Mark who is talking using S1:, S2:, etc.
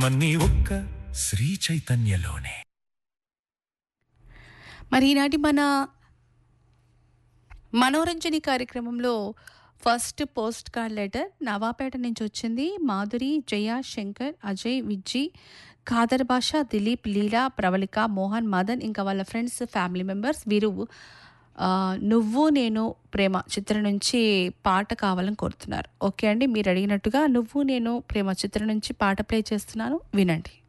S1: సంతోషమన్నీ ఒక్క శ్రీ చైతన్యలోనే
S2: మరి ఈనాటి మన మనోరంజని కార్యక్రమంలో first post card letter Navapeta నుంచి వచ్చింది మాధురి జయ శంకర్ అజయ్ విజ్జి ఖాదర్ భాష దిలీప్ లీలా ప్రవళిక మోహన్ మదన్ ఇంకా వాళ్ళ ఫ్రెండ్స్ ఫ్యామిలీ మెంబర్స్ వీరు ఆ, నువ్వు నేను ప్రేమ చిత్రం నుంచి పాట కావాలని కోరుతున్నారు ఓకే అండి మీరు అడిగినట్టుగా నువ్వు నేను ప్రేమ చిత్రం నుంచి పాట ప్లే చేస్తున్నాను వినండి